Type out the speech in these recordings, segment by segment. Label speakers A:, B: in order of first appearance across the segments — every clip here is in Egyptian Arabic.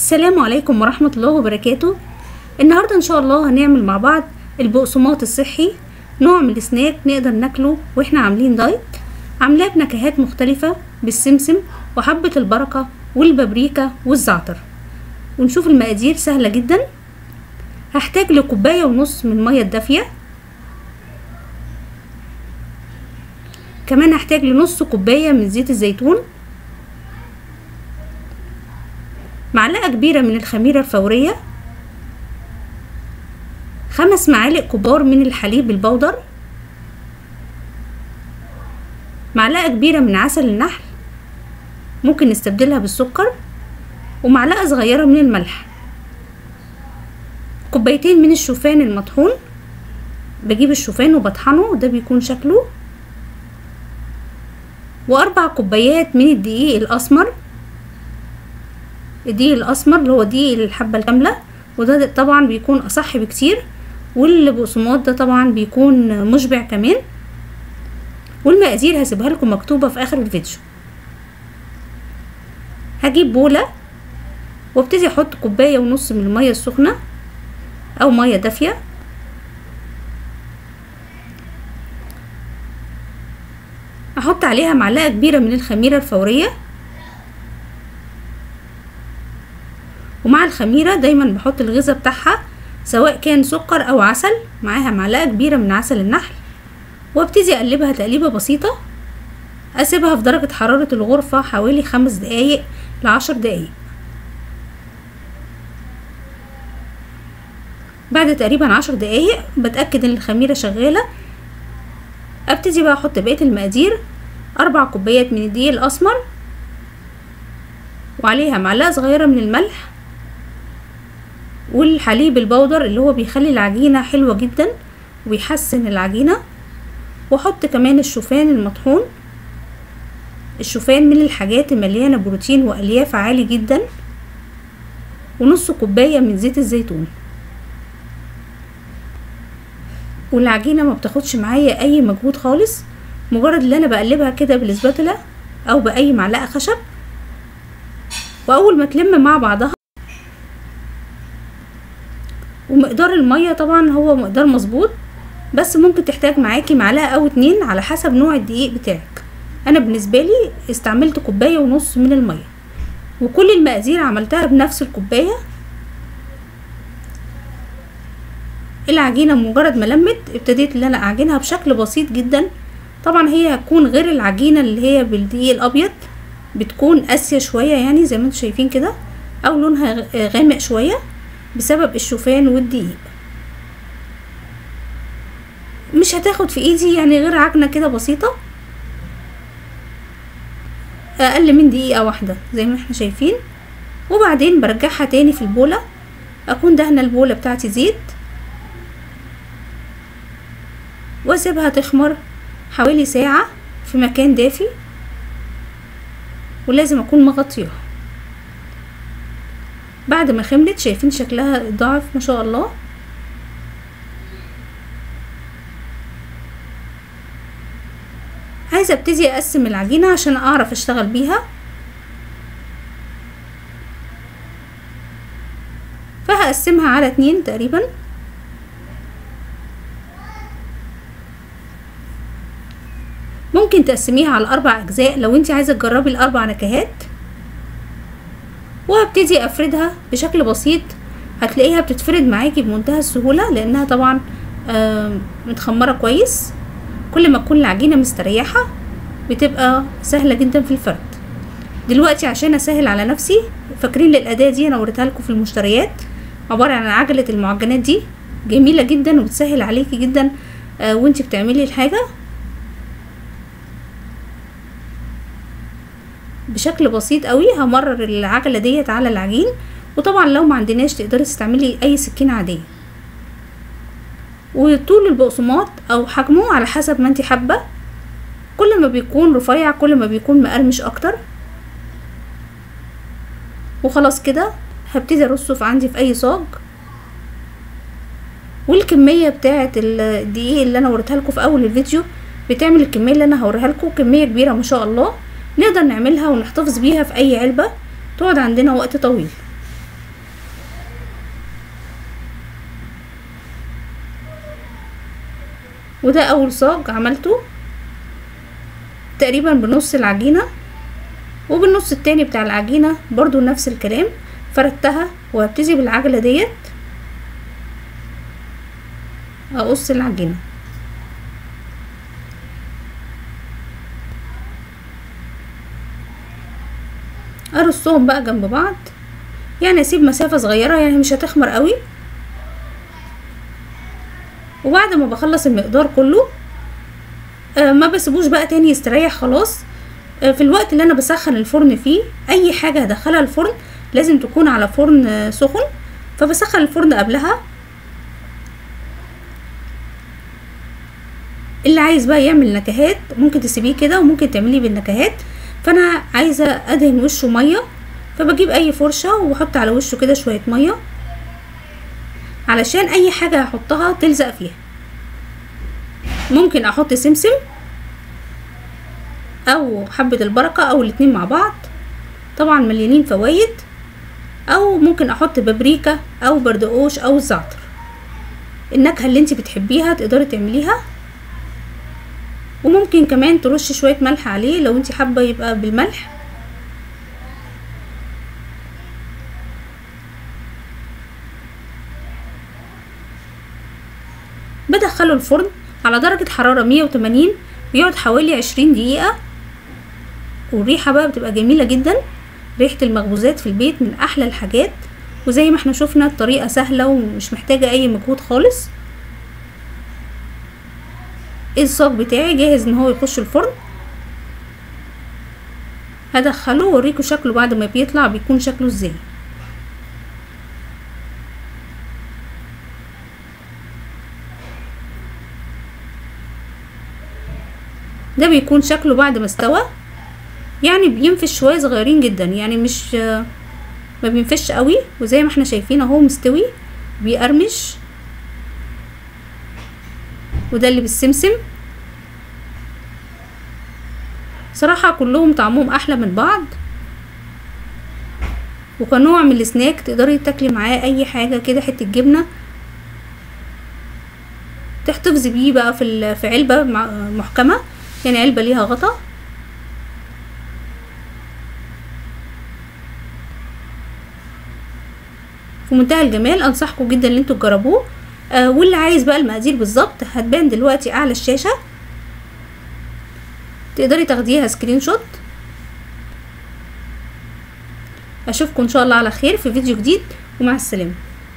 A: السلام عليكم ورحمة الله وبركاته النهاردة ان شاء الله هنعمل مع بعض البقسماط الصحي نوع من السناك نقدر ناكله واحنا عاملين دايت عاملاه بنكهات مختلفة بالسمسم وحبة البركة والبابريكا والزعتر ونشوف المقادير سهلة جدا هحتاج لكوباية ونص من المية الدافية كمان هحتاج لنص كوباية من زيت الزيتون معلقة كبيرة من الخميرة الفورية خمس معالق كبار من الحليب البودر معلقة كبيرة من عسل النحل ممكن نستبدلها بالسكر ومعلقة صغيرة من الملح كوبايتين من الشوفان المطحون بجيب الشوفان وبطحنه ده بيكون شكله واربع كوبايات من الدقيق الاسمر الدقيق الاسمر اللي هو دقيق الحبه الكامله وده طبعا بيكون اصح بكتير والبقسماط ده طبعا بيكون مشبع كمان والمقادير هسيبها لكم مكتوبه في اخر الفيديو هجيب بوله وابتدي احط كوبايه ونص من الميه السخنه او ميه دافيه احط عليها معلقه كبيره من الخميره الفوريه ومع الخميره دايما بحط الغذاء بتاعها سواء كان سكر او عسل معاها معلقه كبيره من عسل النحل وابتدي اقلبها تقليبه بسيطه اسيبها في درجه حراره الغرفه حوالي خمس دقايق لعشر دقايق بعد تقريبا عشر دقايق بتاكد ان الخميره شغاله ابتدي بقى احط بقيه المقادير اربع كوبايات من الدقيق الاسمر وعليها معلقه صغيره من الملح والحليب البودر اللي هو بيخلي العجينه حلوه جدا وبيحسن العجينه واحط كمان الشوفان المطحون الشوفان من الحاجات المليانه بروتين والياف عالي جدا ونص كوبايه من زيت الزيتون والعجينه ما بتاخدش معايا اي مجهود خالص مجرد ان انا بقلبها كده بالاسباتولا او باي معلقه خشب واول ما تلم مع بعضها ومقدار الميه طبعا هو مقدار مظبوط بس ممكن تحتاج معاكي معلقه او اتنين على حسب نوع الدقيق بتاعك انا بالنسبه لي استعملت كوبايه ونص من الميه وكل المقادير عملتها بنفس الكوبايه العجينه مجرد ما لمت ابتديت ان انا اعجنها بشكل بسيط جدا طبعا هي هتكون غير العجينه اللي هي بالدقيق الابيض بتكون قاسيه شويه يعني زي ما انتم شايفين كده او لونها غامق شويه بسبب الشوفان والدقيق مش هتاخد في ايدي يعني غير عجنه كده بسيطه اقل من دقيقه واحده زي ما احنا شايفين وبعدين برجعها تاني في البوله اكون دهنه البوله بتاعتي زيت واسيبها تخمر حوالي ساعة في مكان دافي ولازم اكون مغطياها بعد ما خمرت شايفين شكلها ضعف ما شاء الله عايزة ابتدي اقسم العجينة عشان اعرف اشتغل بيها فهقسمها على اتنين تقريبا ممكن تقسميها على اربع اجزاء لو انت عايزه تجربي الاربع نكهات وهبتدي افردها بشكل بسيط هتلاقيها بتتفرد معاكي بمنتهى السهوله لانها طبعا متخمره كويس كل ما تكون العجينه مستريحه بتبقى سهله جدا في الفرد دلوقتي عشان اسهل على نفسي فاكرين الاداه دي انا وريتها لكم في المشتريات عباره عن عجله المعجنات دي جميله جدا وبتسهل عليكي جدا وانت بتعملي الحاجه بشكل بسيط قوي همرر العجله ديت على العجين وطبعا لو ما عندناش تقدري تستعملي اي سكينه عاديه وطول البقسماط او حجمه على حسب ما انت حابه كل ما بيكون رفيع كل ما بيكون مقرمش اكتر وخلاص كده هبتدي ارصه في عندي في اي صاج والكميه بتاعه الدقيق اللي انا وريتها لكم في اول الفيديو بتعمل الكميه اللي انا هوريها لكم كميه كبيره ما شاء الله نقدر نعملها ونحتفظ بيها في اي علبة تقعد عندنا وقت طويل وده اول صاج عملته تقريبا بنص العجينة وبالنص التاني بتاع العجينة برضو نفس الكلام فردتها وهبتدي بالعجلة ديت اقص العجينة ارصهم بقى جنب بعض يعني اسيب مسافة صغيرة يعني مش هتخمر قوي وبعد ما بخلص المقدار كله آه ما بسيبوش بقى تاني يستريح خلاص آه في الوقت اللي انا بسخن الفرن فيه اي حاجة هدخلها الفرن لازم تكون على فرن آه سخن فبسخن الفرن قبلها اللي عايز بقى يعمل نكهات ممكن تسيبيه كده وممكن تعمليه بالنكهات فانا عايزه ادهن وشه ميه فبجيب اي فرشه واحط على وشه كده شويه ميه علشان اي حاجه هحطها تلزق فيها ممكن احط سمسم او حبه البركه او الاتنين مع بعض طبعا مليانين فوايد او ممكن احط بابريكا او بردقوش او زعتر النكهه اللي انت بتحبيها تقدري تعمليها وممكن كمان ترشي شويه ملح عليه لو انت حابه يبقى بالملح بدخله الفرن على درجة حرارة مية وتمانين بيقعد حوالي عشرين دقيقة والريحة بقى بتبقى جميلة جدا ريحة المخبوزات في البيت من أحلى الحاجات وزي ما احنا شفنا الطريقة سهلة ومش محتاجة أي مجهود خالص الصاج بتاعي جاهز ان هو يخش الفرن هدخله واوريكم شكله بعد ما بيطلع بيكون شكله ازاي ده بيكون شكله بعد ما استوى يعني بينفش شويه صغيرين جدا يعني مش ما بينفش قوي وزي ما احنا شايفين اهو مستوي بيقرمش وده اللي بالسمسم صراحة كلهم طعمهم احلى من بعض وكنوع من السناك تقدري تاكلي معاه اي حاجة كده حتة جبنة تحتفظي بيه بقى في في علبة محكمة يعني علبة ليها غطا في منتهى الجمال انصحكم جدا ان انتوا تجربوه آه واللي عايز بقى المقادير بالظبط هتبان دلوقتي اعلى الشاشه تقدري تاخديها سكرين شوت اشوفكم ان شاء الله على خير في فيديو جديد ومع السلامه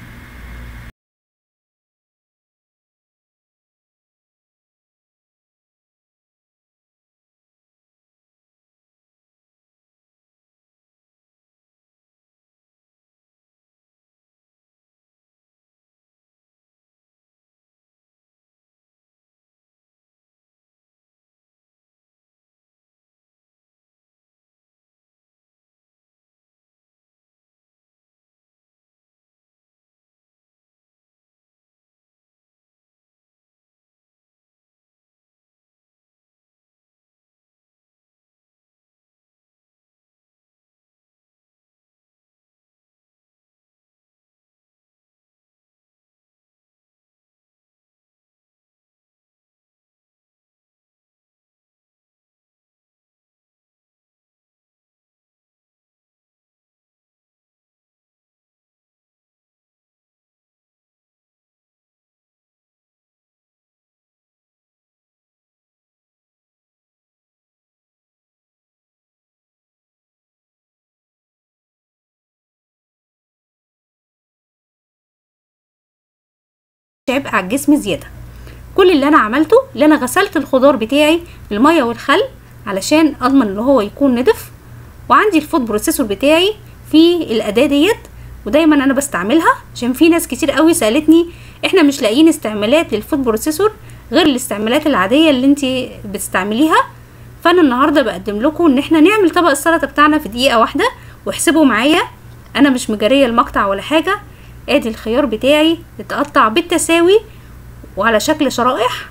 A: عبء على الجسم زياده كل اللي انا عملته اللي انا غسلت الخضار بتاعي بالميه والخل علشان اضمن ان هو يكون نضف وعندي الفود بروسيسور بتاعي في الاداه ديت ودايما انا بستعملها عشان في ناس كتير قوي سالتني احنا مش لاقيين استعمالات للفود بروسيسور غير الاستعمالات العاديه اللي انت بتستعمليها فانا النهارده بقدم لكم ان احنا نعمل طبق السلطه بتاعنا في دقيقه واحده واحسبوا معايا انا مش مجريه المقطع ولا حاجه ادي الخيار بتاعي اتقطع بالتساوي وعلى شكل شرائح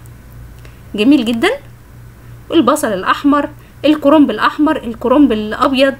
A: جميل جدا البصل الاحمر الكرنب الاحمر الكرنب الابيض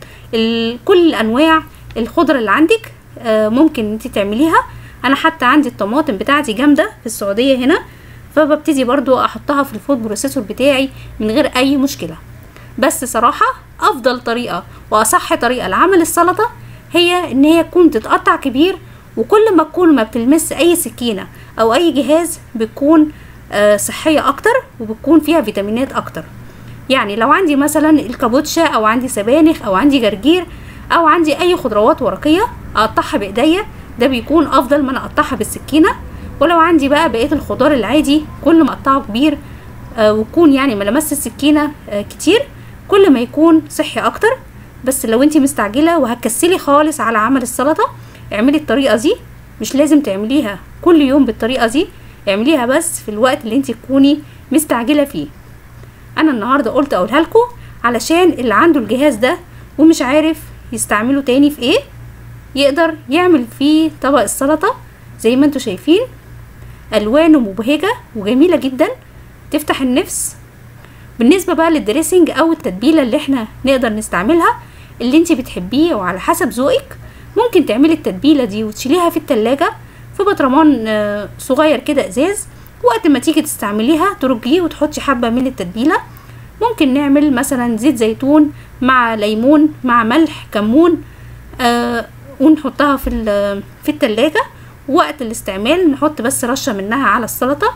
A: كل الانواع الخضره اللي عندك آه ممكن انت تعمليها انا حتى عندي الطماطم بتاعتي جامده في السعوديه هنا فببتدي برضو احطها في الفود بروسيسور بتاعي من غير اي مشكله بس صراحه افضل طريقه واصح طريقه لعمل السلطه هي ان هي تكون تتقطع كبير وكل ما تكون ما بتلمس اي سكينه او اي جهاز بتكون آه صحيه اكتر وبتكون فيها فيتامينات اكتر يعني لو عندي مثلا الكابوتشا او عندي سبانخ او عندي جرجير او عندي اي خضروات ورقيه اقطعها بايديا ده بيكون افضل ما انا اقطعها بالسكينه ولو عندي بقى بقيه الخضار العادي كل ما اقطعه كبير آه ويكون يعني ما لمس السكينه آه كتير كل ما يكون صحي اكتر بس لو انتي مستعجله وهتكسلي خالص على عمل السلطه اعملي الطريقه دي مش لازم تعمليها كل يوم بالطريقه دي اعمليها بس في الوقت اللي انتي تكوني مستعجله فيه انا النهارده قلت اقولها لكم علشان اللي عنده الجهاز ده ومش عارف يستعمله تاني في ايه يقدر يعمل فيه طبق السلطه زي ما انتوا شايفين الوانه مبهجه وجميله جدا تفتح النفس بالنسبه بقى للدريسنج او التتبيله اللي احنا نقدر نستعملها اللي انت بتحبيه وعلى حسب ذوقك ممكن تعملي التتبيله دي وتشيليها في التلاجة في برطمان صغير كده ازاز وقت ما تيجي تستعمليها ترجيه وتحطي حبه من التتبيله ممكن نعمل مثلا زيت زيتون مع ليمون مع ملح كمون آه ونحطها في في التلاجة وقت الاستعمال نحط بس رشه منها على السلطه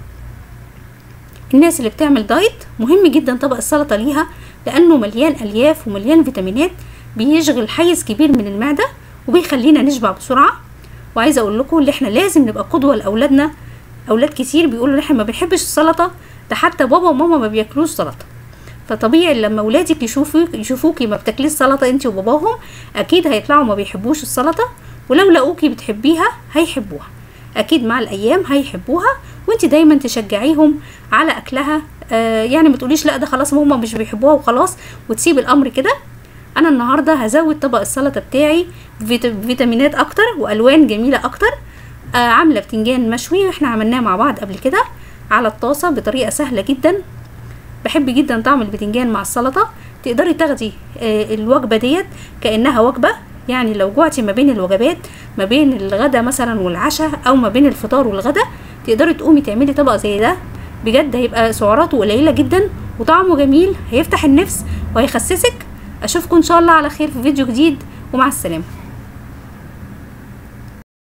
A: الناس اللي بتعمل دايت مهم جدا طبق السلطه ليها لانه مليان الياف ومليان فيتامينات بيشغل حيز كبير من المعده وبيخلينا نشبع بسرعه وعايزه اقول لكم ان احنا لازم نبقى قدوه لاولادنا اولاد كتير بيقولوا ان احنا ما بنحبش السلطه ده حتى بابا وماما ما بياكلوش سلطه فطبيعي لما ولادك يشوفوك يشوفوكي ما بتاكليش سلطه انت وباباهم اكيد هيطلعوا ما بيحبوش السلطه ولو لقوكي بتحبيها هيحبوها اكيد مع الايام هيحبوها وانت دايما تشجعيهم على اكلها آه يعني ما تقوليش لا ده خلاص هما مش بيحبوها وخلاص وتسيب الامر كده انا النهارده هزود طبق السلطه بتاعي فيتامينات اكتر والوان جميله اكتر آه عامله بتنجان مشوي واحنا عملناه مع بعض قبل كده على الطاسه بطريقه سهله جدا بحب جدا طعم البتنجان مع السلطه تقدري تاخدي آه الوجبه ديت كانها وجبه يعني لو جوعتي ما بين الوجبات ما بين الغدا مثلا والعشاء او ما بين الفطار والغدا تقدري تقومي تعملي طبق زي ده بجد هيبقى سعراته قليله جدا وطعمه جميل هيفتح النفس وهيخسسك اشوفكم ان شاء الله على خير في فيديو جديد ومع السلامه